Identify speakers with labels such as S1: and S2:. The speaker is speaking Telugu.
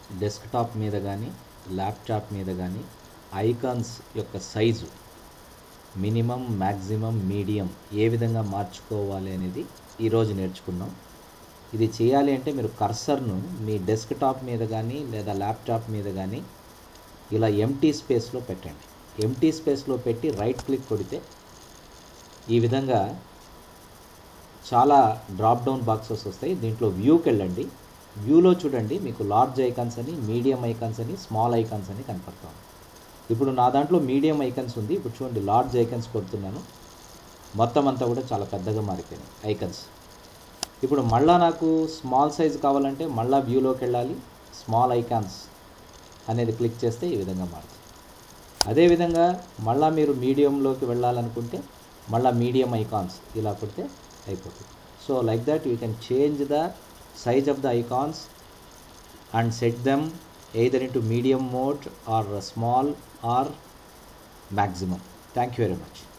S1: డెస్క్టాప్ మీద కానీ ల్యాప్టాప్ మీద కానీ ఐకాన్స్ యొక్క సైజు మినిమం మ్యాక్సిమం మీడియం ఏ విధంగా మార్చుకోవాలి అనేది ఈరోజు నేర్చుకున్నాం ఇది చేయాలి అంటే మీరు కర్సర్ను మీ డెస్క్టాప్ మీద కానీ లేదా ల్యాప్టాప్ మీద కానీ ఇలా ఎంటీ స్పేస్లో పెట్టండి ఎంటీ స్పేస్లో పెట్టి రైట్ క్లిక్ కొడితే ఈ విధంగా చాలా డ్రాప్ డౌన్ బాక్సెస్ వస్తాయి దీంట్లో వ్యూకి వెళ్ళండి వ్యూలో చూడండి మీకు లార్జ్ ఐకాన్స్ అని మీడియం ఐకాన్స్ అని స్మాల్ ఐకాన్స్ అని కనపడతాం ఇప్పుడు నా దాంట్లో మీడియం ఐకాన్స్ ఉంది ఇప్పుడు చూడండి లార్జ్ ఐకాన్స్ కొడుతున్నాను మొత్తం అంతా కూడా చాలా పెద్దగా మారిపోయినాయి ఐకాన్స్ ఇప్పుడు మళ్ళా నాకు స్మాల్ సైజ్ కావాలంటే మళ్ళా వ్యూలోకి వెళ్ళాలి స్మాల్ ఐకాన్స్ అనేది క్లిక్ చేస్తే ఈ విధంగా మారుతుంది అదేవిధంగా మళ్ళా మీరు మీడియంలోకి వెళ్ళాలనుకుంటే మళ్ళా మీడియం ఐకాన్స్ ఇలా కొడితే అయిపోతుంది so like that you can change the size of the icons and set them either into medium mode or small or maximum thank you very much